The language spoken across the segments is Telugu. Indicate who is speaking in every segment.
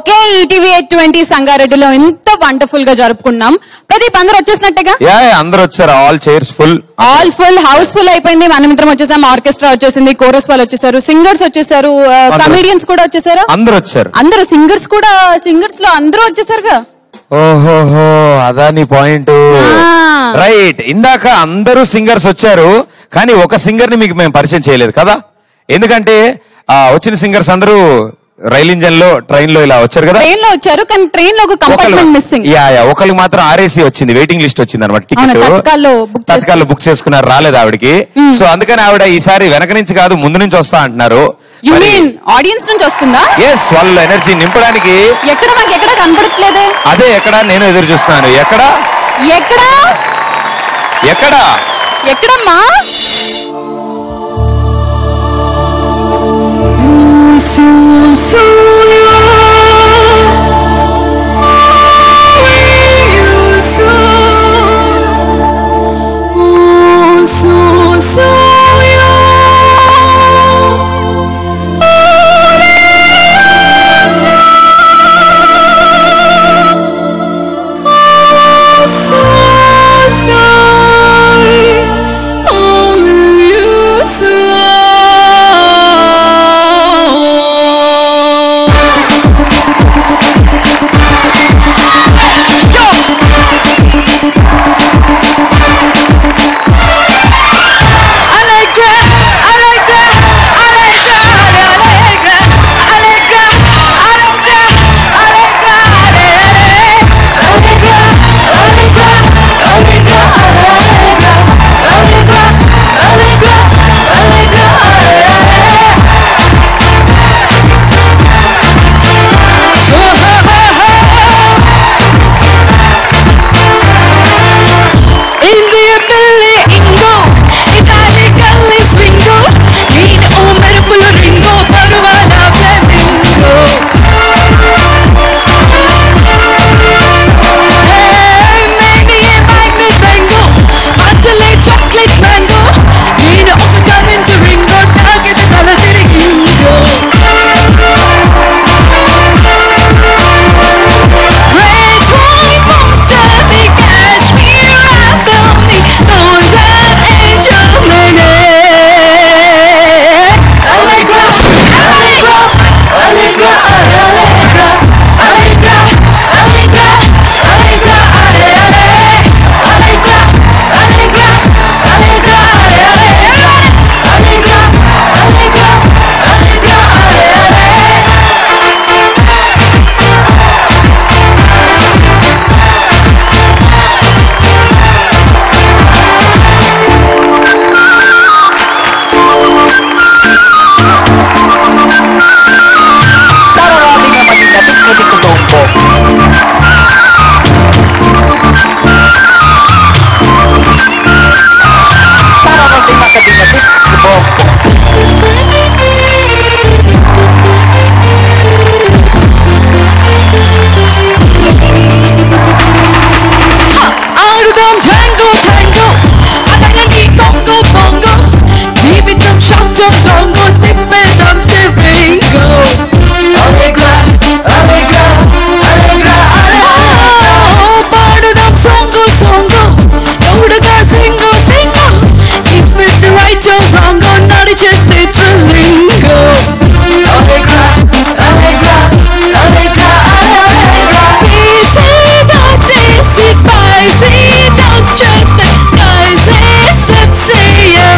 Speaker 1: ఓకే ఈటీవీ ఎయిట్ ట్వంటీ సంగారెడ్డిలో ఎంత వండర్ఫుల్ గా జరుపుకున్నాం ప్రదీప్ అందరూ వచ్చేసినట్టుగా
Speaker 2: యా యా, అందరూ వచ్చారు all chairs full
Speaker 1: all full house full అయిపోయింది మనమిద్దరం వచ్చేసాం ఆర్కెస్ట్రా వచ్చేసింది కోరస్ వాళ్ళు వచ్చేసారు సింగర్స్ వచ్చేసారు కమెడియన్స్ కూడా వచ్చేసారు
Speaker 2: అందరూ వచ్చారు
Speaker 1: అందరూ సింగర్స్ కూడా సింగర్స్ లో అందరూ వచ్చేసారుగా
Speaker 2: ఓహోహో అదా నీ పాయింట్ రైట్ ఇందాక అందరూ సింగర్స్ వచ్చారు కానీ ఒక సింగర్ ని మీకు మేము పరిచయం చేయలేదు కదా ఎందుకంటే ఆ, వచ్చిన సింగర్స్ అందరూ రైల్ ఇంజన్ లో ట్రైన్ లో ఇలా వచ్చారు కదా
Speaker 1: ట్రైన్ లో వచ్చారు కానీ ట్రైన్ లో ఒక కంపార్ట్మెంట్ మిస్సింగ్
Speaker 2: యా యా ఒకరికి మాత్రం ఆర్ఏసీ వచ్చింది వెయిటింగ్ లిస్ట్ వచ్చింది అనమాట
Speaker 1: అవును,
Speaker 2: టికెట్
Speaker 1: తత్కాల్లో book
Speaker 2: తత్కాల్లో బుక్ చేసుకున్నారు రాలేదు ఆవిడకి సో అందుకని ఆవిడ ఈసారి వెనక నుంచి కాదు ముందు నుంచి వస్తా అంటున్నారు
Speaker 1: యు మీన్ ఆడియన్స్ నుంచి వస్తుందా
Speaker 2: ఎస్ వాళ్ళ ఎనర్జీ నింపడానికి
Speaker 1: ఎక్కడ మాకు ఎక్కడ కనపడట్లేదే
Speaker 2: అదే ఎక్కడ నేను ఎదురు చూస్తున్నాను ఎక్కడ
Speaker 1: ఎక్కడ
Speaker 2: ఎక్కడ
Speaker 1: ఎక్కడమ్మా
Speaker 3: ఆడుదాం ఠాంగో ఠాంగో అదనండి కొంగో పొంగో జీవితం షాక్ లాంగో తిప్పేదాం స్టెపింగో అలెగ్రా అలెగ్రా అలెగ్రా పాడుదాం సొంగో సొంగో తోడుగా సింగో సింగో if it's the right or wrong నడిచేస్తే థ్రిల్లింగో అలెగ్రా అలెగ్రా అలెగ్రా అలెగ్రా He said that this is spicy Don't trust the guys It's tipsy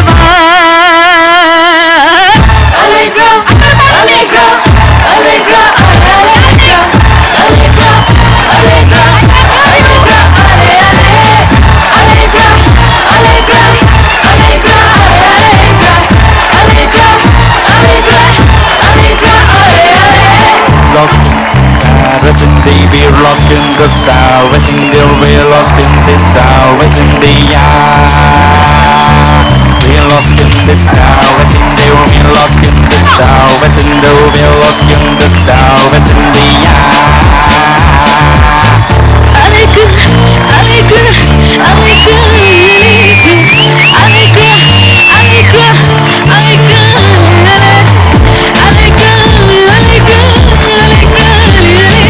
Speaker 3: Allegra Allegra Allegra Allegra Allegra Allegra Allegra Allegra Allegra Allegra Allegra Allegra Allegra Allegra Allegra
Speaker 4: lost Paris in the we're lost in the south West India we're lost in the south West India We're lost in the south West India we're lost in the south West India we're lost in the south West India
Speaker 3: Allegra Allegra Allegra Allegra Allegra Allegra Allegra Allegra Allegra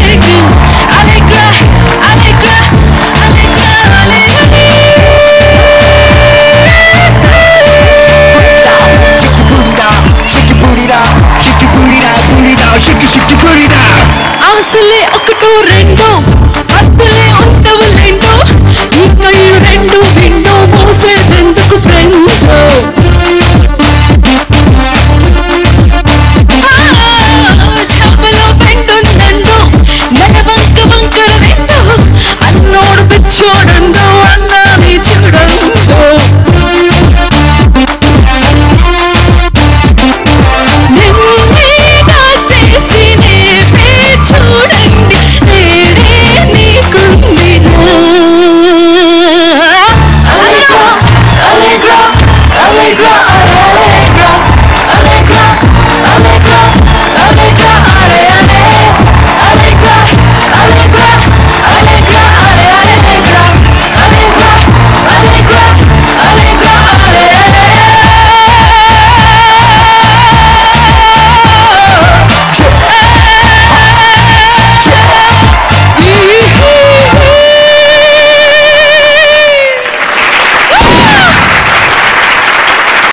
Speaker 2: Margarita.
Speaker 3: ఆశలే ఒకటో రెండో అద్దులే ఉండవు రెండో ఈ కళ్ళు రెండు విండో మోసేదెందుకు ఫ్రెండ్